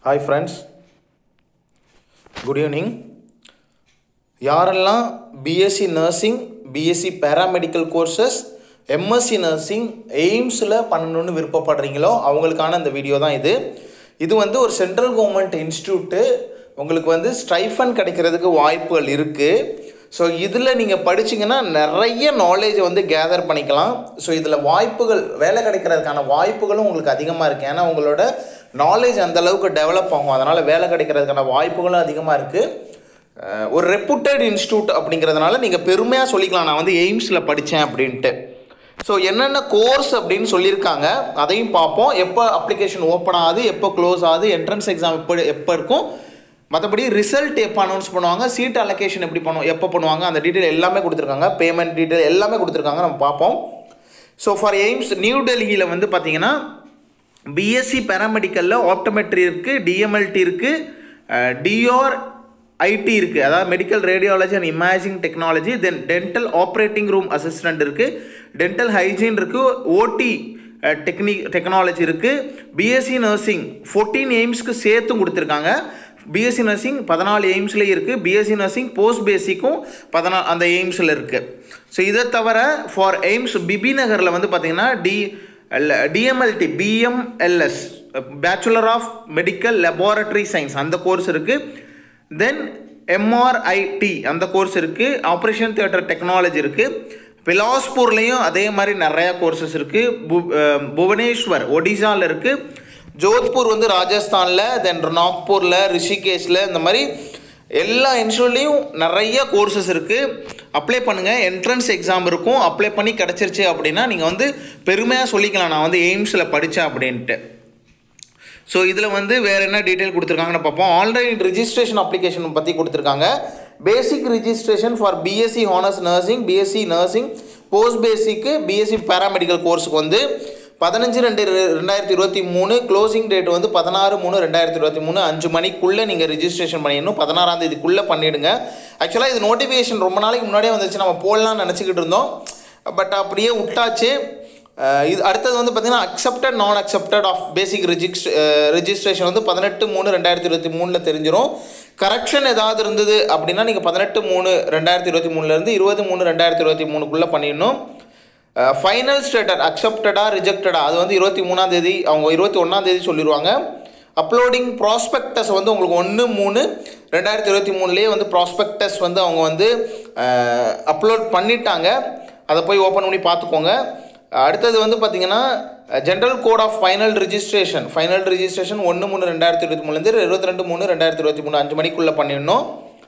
hi friends good evening யாரெல்லாம் BSc nursing BSc paramedical courses MSc nursing எய்ம்ஸில் பண்ணணும்னு விருப்பப்படுறீங்களோ அவங்களுக்கான இந்த வீடியோ தான் இது இது வந்து ஒரு சென்ட்ரல் கவர்மெண்ட் இன்ஸ்டியூட்டு உங்களுக்கு வந்து ஸ்டைஃபன் கிடைக்கிறதுக்கு வாய்ப்புகள் இருக்குது ஸோ இதில் நீங்கள் படிச்சீங்கன்னா நிறைய நாலேஜை வந்து கேதர் பண்ணிக்கலாம் ஸோ இதில் வாய்ப்புகள் வேலை கிடைக்கிறதுக்கான வாய்ப்புகளும் உங்களுக்கு அதிகமாக இருக்குது ஏன்னா உங்களோட நாலேஜ் அந்த அளவுக்கு டெவலப் ஆகும் அதனால் வேலை கிடைக்கிறதுக்கான வாய்ப்புகளும் அதிகமாக இருக்குது ஒரு ரெப்புட்டட் இன்ஸ்டியூட் அப்படிங்கிறதுனால நீங்கள் பெருமையாக சொல்லிக்கலாம் நான் வந்து எய்ம்ஸில் படித்தேன் அப்படின்ட்டு ஸோ என்னென்ன கோர்ஸ் அப்படின்னு சொல்லியிருக்காங்க அதையும் பார்ப்போம் எப்போ அப்ளிகேஷன் ஓப்பன் ஆகுது எப்போ க்ளோஸ் ஆகுது என்ட்ரன்ஸ் எக்ஸாம் எப்போ எப்போ இருக்கும் மற்றபடி ரிசல்ட் எப்போ அனௌன்ஸ் பண்ணுவாங்க சீட் அலோகேஷன் எப்படி பண்ணுவோம் எப்போ பண்ணுவாங்க அந்த டீட்டெயில் எல்லாமே கொடுத்துருக்காங்க பேமெண்ட் டீட்டெயில் எல்லாமே கொடுத்துருக்காங்க நம்ம பார்ப்போம் ஸோ ஃபார் எய்ம்ஸ் நியூ டெல்லியில் வந்து பார்த்தீங்கன்னா பிஎஸ்சி பேராமெடிக்கலில் ஆப்டமெட்ரி இருக்குது டிஎம்எல்டி இருக்குது டிஆர் ஐடி இருக்குது அதாவது medical radiology and imaging technology then dental operating room assistant இருக்குது டென்டல் ஹைஜீன் இருக்குது ஓடி டெக்னிக் டெக்னாலஜி இருக்குது பிஎஸ்சி நர்சிங் ஃபோர்டீன் எய்ம்ஸ்க்கு சேர்த்தும் கொடுத்துருக்காங்க பிஎஸ்சி நர்சிங் பதினாலு எய்ம்ஸ்லேயும் இருக்குது பிஎஸ்சி நர்சிங் போஸ்ட் பேசிக்கும் பதினா அந்த எய்ம்ஸில் இருக்குது ஸோ இதை தவிர ஃபார் எய்ம்ஸ் பிபி நகரில் வந்து பார்த்திங்கன்னா D DMLT BMLS bachelor of medical laboratory science அந்த கோர்ஸ் இருக்குது தென் எம்ஆர்ஐடி அந்த கோர்ஸ் இருக்குது ஆப்ரேஷன் தியேட்டர் டெக்னாலஜி இருக்குது பிலாஸ்பூர்லேயும் அதே மாதிரி நிறையா கோர்சஸ் இருக்குது பு புவனேஸ்வர் ஒடிசாவில் இருக்குது ஜோத்பூர் வந்து ராஜஸ்தானில் தென் நாக்பூரில் ரிஷிகேஷில் இந்த மாதிரி எல்லா இன்ஸ்டியூட்லேயும் நிறைய கோர்சஸ் இருக்குது அப்ளை பண்ணுங்கள் என்ட்ரன்ஸ் எக்ஸாம் இருக்கும் அப்ளை பண்ணி கிடச்சிருச்சு அப்படின்னா நீங்கள் வந்து பெருமையாக சொல்லிக்கலாம் நான் வந்து எய்ம்ஸில் படித்தேன் அப்படின்ட்டு ஸோ இதில் வந்து வேறு என்ன டீட்டெயில் கொடுத்துருக்காங்கன்னு பார்ப்போம் ஆன்லைன் ரிஜிஸ்ட்ரேஷன் அப்ளிகேஷன் பற்றி கொடுத்துருக்காங்க basic registration for BSc honours nursing BSc nursing post பேசிக்கு பிஎஸ்சி பேராமெடிக்கல் கோர்ஸுக்கு வந்து பதினஞ்சு ரெண்டு ரெண்டாயிரத்தி இருபத்தி மூணு க்ளோசிங் டேட் வந்து பதினாறு மூணு ரெண்டாயிரத்தி இருபத்தி மூணு அஞ்சு மணிக்குள்ளே நீங்கள் ரிஜிஸ்ட்ரேஷன் பண்ணிடணும் பதினாறாம் தேதிக்குள்ளே பண்ணிவிடுங்க ஆக்சுவலாக இது நோட்டிஃபிகேஷன் ரொம்ப நாளைக்கு முன்னாடியே வந்துச்சு நம்ம போடலாம்னு நினச்சிக்கிட்டு இருந்தோம் பட் அப்படியே விட்டாச்சு இது அடுத்தது வந்து பார்த்திங்கன்னா அக்செப்டட் நான் accepted of basic regist registration வந்து பதினெட்டு மூணு ரெண்டாயிரத்தி இருபத்தி மூணில் தெரிஞ்சிடும் கரெக்ஷன் ஏதாவது இருந்தது அப்படின்னா நீங்கள் பதினெட்டு மூணு ரெண்டாயிரத்தி இருபத்தி மூணுலேருந்து இருபது மூணு ரெண்டாயிரத்தி இருபத்தி மூணுக்குள்ளே பண்ணிடணும் ஃபைனல் ஸ்டேட்டட் அக்செப்டடா ரிஜெக்டடா அது வந்து இருபத்தி மூணாம் தேதி அவங்க இருபத்தி ஒன்றாம் தேதி சொல்லிடுவாங்க அப்லோடிங் ப்ராஸ்பெக்டஸ் வந்து உங்களுக்கு ஒன்று மூணு ரெண்டாயிரத்தி இருபத்தி மூணுலேயே வந்து ப்ராஸ்பெக்டஸ் வந்து அவங்க வந்து அப்லோட் பண்ணிட்டாங்க அதை போய் ஓப்பன் பண்ணி பார்த்துக்கோங்க அடுத்தது வந்து பார்த்திங்கன்னா general code of final registration final registration ஒன்று மூணு ரெண்டாயிரத்தி இருபத்தி மூணுலேருந்து இருபத்தி ரெண்டு மூணு ரெண்டாயிரத்தி இருபத்தி மூணு அஞ்சு மணிக்குள்ளே பண்ணிடணும்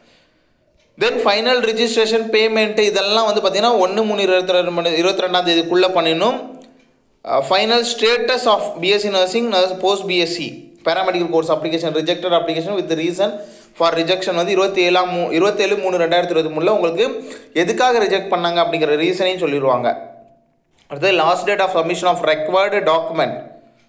தென் ஃபைனல் ரிஜிஸ்ட்ரேஷன் பேமெண்ட்டு இதெல்லாம் வந்து பார்த்திங்கன்னா ஒன்று மூணு இருபத்தி ரெண்டு மணி இருபத்தி ரெண்டாம் தேதிக்குள்ளே பண்ணிடணும் final status of BSc nursing nurse post BSc paramedical course application rejected application with reason for rejection வந்து இருபத்தி ஏழாம் மூ இருபத்தேழு மூணு ரெண்டாயிரத்தி இருபத்தி மூணில் உங்களுக்கு எதுக்காக ரிஜெக்ட் பண்ணாங்க அப்படிங்கிற ரீசனையும் சொல்லிடுவாங்க அடுத்தது last date of submission of required document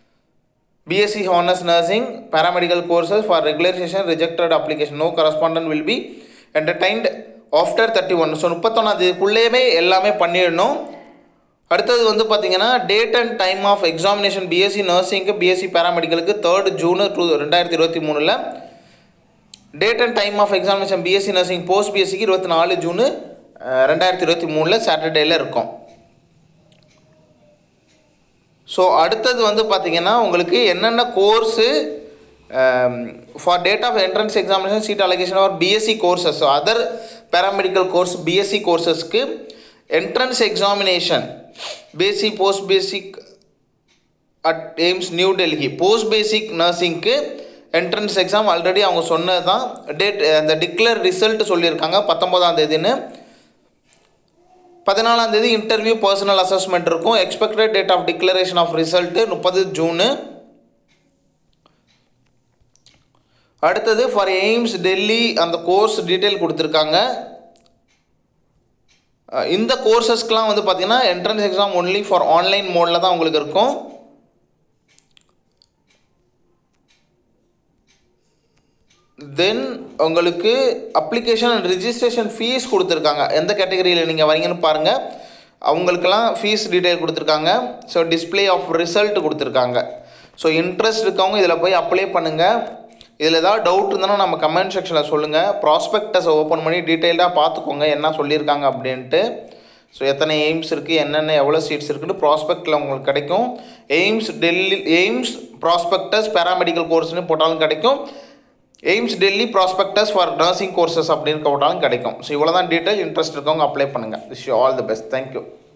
BSc honours nursing paramedical courses for regularisation rejected application no correspondent will be entertained after thirty one so முப்பத்தொன்னாம் தேதிக்குள்ளேயுமே எல்லாமே பண்ணிடணும் அடுத்தது வந்து பார்த்தீங்கன்னா date and time of examination BSc நர்சிங்க்கு BSc பேராமெடிக்கலுக்கு third June two ரெண்டாயிரத்தி இருபத்தி மூணில் date and time of examination BSc nursing post பிஎஸ்சிக்கு இருபத்தி நாலு ஜூனு ரெண்டாயிரத்தி இருபத்தி மூணில் சாட்டர்டேயில் இருக்கும் ஸோ அடுத்தது வந்து பார்த்திங்கன்னா உங்களுக்கு என்னென்ன course for date of entrance examination seat allocation are BSc courses so other paramedical course BSc கோர்சஸ்க்கு entrance examination basic post basic at AIIMS new Delhi post basic நர்சிங்க்கு என்ட்ரன்ஸ் எக்ஸாம் ஆல்ரெடி அவங்க சொன்னது தான் டேட் அந்த டிக்ளேர் ரிசல்ட் சொல்லியிருக்காங்க பத்தொம்போதாம் தேதின்னு பதினாலாம் தேதி இன்டர்வியூ பர்சனல் அசஸ்மெண்ட் இருக்கும் expected date of declaration of result முப்பது ஜூனு அடுத்தது ஃபார் எய்ம்ஸ் டெல்லி அந்த கோர்ஸ் டீட்டெயில் கொடுத்துருக்காங்க இந்த கோர்சஸ்க்கெலாம் வந்து பார்த்திங்கன்னா entrance exam only for online மோடில் தான் உங்களுக்கு இருக்கும் தென் உங்களுக்கு அப்ளிகேஷன் அண்ட் ரிஜிஸ்ட்ரேஷன் ஃபீஸ் கொடுத்துருக்காங்க எந்த கேட்டகரியில் நீங்கள் வரீங்கன்னு பாருங்கள் அவங்களுக்கெல்லாம் ஃபீஸ் டீட்டெயில் கொடுத்துருக்காங்க ஸோ டிஸ்பிளே ஆஃப் ரிசல்ட் கொடுத்துருக்காங்க ஸோ இன்ட்ரெஸ்ட் இருக்கவங்க இதில் போய் அப்ளை பண்ணுங்கள் இதில் ஏதாவது டவுட் இருந்தாலும் நம்ம கமெண்ட் செக்ஷனில் சொல்லுங்கள் ப்ராஸ்பெக்டஸை ஓப்பன் பண்ணி டீட்டெயில்டாக பார்த்துக்கோங்க என்ன சொல்லியிருக்காங்க அப்படின்ட்டு ஸோ எத்தனை எய்ம்ஸ் இருக்குது என்னென்ன எவ்வளோ சீட்ஸ் இருக்குன்னு ப்ராஸ்பெக்டில் உங்களுக்கு கிடைக்கும் AIIMS Delhi AIIMS prospectus paramedical கோர்ஸ்னு போட்டாலும் கிடைக்கும் AIIMS Delhi prospectus for nursing courses அப்படின்னு போட்டாலும் கிடைக்கும் ஸோ இவ்வளோ தான் டீட்டெயில் இன்ட்ரெஸ்ட் இருக்கவங்க அப்ளை பண்ணுங்கள் wish you all the best thank you